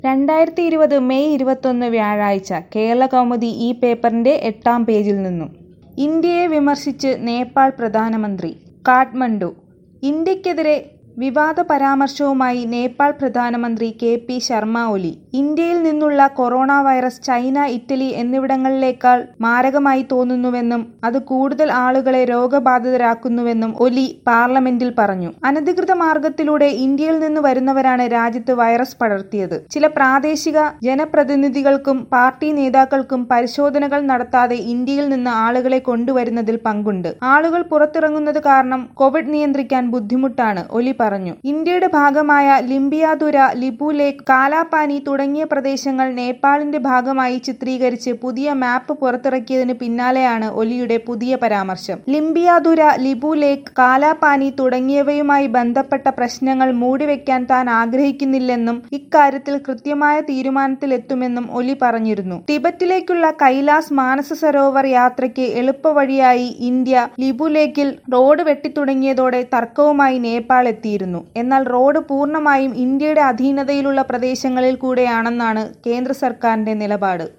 രണ്ടായിരത്തി ഇരുപത് മെയ് ഇരുപത്തൊന്ന് വ്യാഴാഴ്ച കേരളകൗമുദി ഈ പേപ്പറിന്റെ എട്ടാം പേജിൽ നിന്നും ഇന്ത്യയെ വിമർശിച്ച് നേപ്പാൾ പ്രധാനമന്ത്രി കാഠ്മണ്ഡു ഇന്ത്യക്കെതിരെ വിവാദ പരാമർശവുമായി നേപ്പാൾ പ്രധാനമന്ത്രി കെ പി ശർമ്മ ഒലി ഇന്ത്യയിൽ നിന്നുള്ള കൊറോണ വൈറസ് ചൈന ഇറ്റലി എന്നിവിടങ്ങളിലേക്കാൾ മാരകമായി തോന്നുന്നുവെന്നും അത് കൂടുതൽ ആളുകളെ രോഗബാധിതരാക്കുന്നുവെന്നും ഒലി പാർലമെന്റിൽ പറഞ്ഞു അനധികൃത മാർഗത്തിലൂടെ ഇന്ത്യയിൽ നിന്ന് വരുന്നവരാണ് രാജ്യത്ത് വൈറസ് പടർത്തിയത് ചില പ്രാദേശിക ജനപ്രതിനിധികൾക്കും പാർട്ടി നേതാക്കൾക്കും പരിശോധനകൾ നടത്താതെ ഇന്ത്യയിൽ നിന്ന് ആളുകളെ കൊണ്ടുവരുന്നതിൽ പങ്കുണ്ട് ആളുകൾ പുറത്തിറങ്ങുന്നത് കാരണം കോവിഡ് നിയന്ത്രിക്കാൻ ബുദ്ധിമുട്ടാണ് ഒലി പറഞ്ഞു ഇന്ത്യയുടെ ഭാഗമായ ലിംബിയാതുര ലിപു ലേക്ക് കാലാപാനി തുടങ്ങിയ പ്രദേശങ്ങൾ നേപ്പാളിന്റെ ഭാഗമായി ചിത്രീകരിച്ച് പുതിയ മാപ്പ് പുറത്തിറക്കിയതിന് പിന്നാലെയാണ് ഒലിയുടെ പുതിയ പരാമർശം ലിംബിയാതുര ലിപു ലേക്ക് കാലാപാനി തുടങ്ങിയവയുമായി ബന്ധപ്പെട്ട പ്രശ്നങ്ങൾ മൂടിവെക്കാൻ താൻ ആഗ്രഹിക്കുന്നില്ലെന്നും ഇക്കാര്യത്തിൽ കൃത്യമായ തീരുമാനത്തിലെത്തുമെന്നും ഒലി പറഞ്ഞിരുന്നു ടിബറ്റിലേക്കുള്ള കൈലാസ് മാനസ സരോവർ യാത്രയ്ക്ക് എളുപ്പവഴിയായി ഇന്ത്യ ലിപു ലേക്കിൽ റോഡ് വെട്ടിത്തുടങ്ങിയതോടെ തർക്കവുമായി നേപ്പാൾ എത്തിയിരുന്നു എന്നാൽ റോഡ് പൂർണ്ണമായും ഇന്ത്യയുടെ അധീനതയിലുള്ള പ്രദേശങ്ങളിൽ കൂടെയാണെന്നാണ് കേന്ദ്ര സർക്കാരിന്റെ നിലപാട്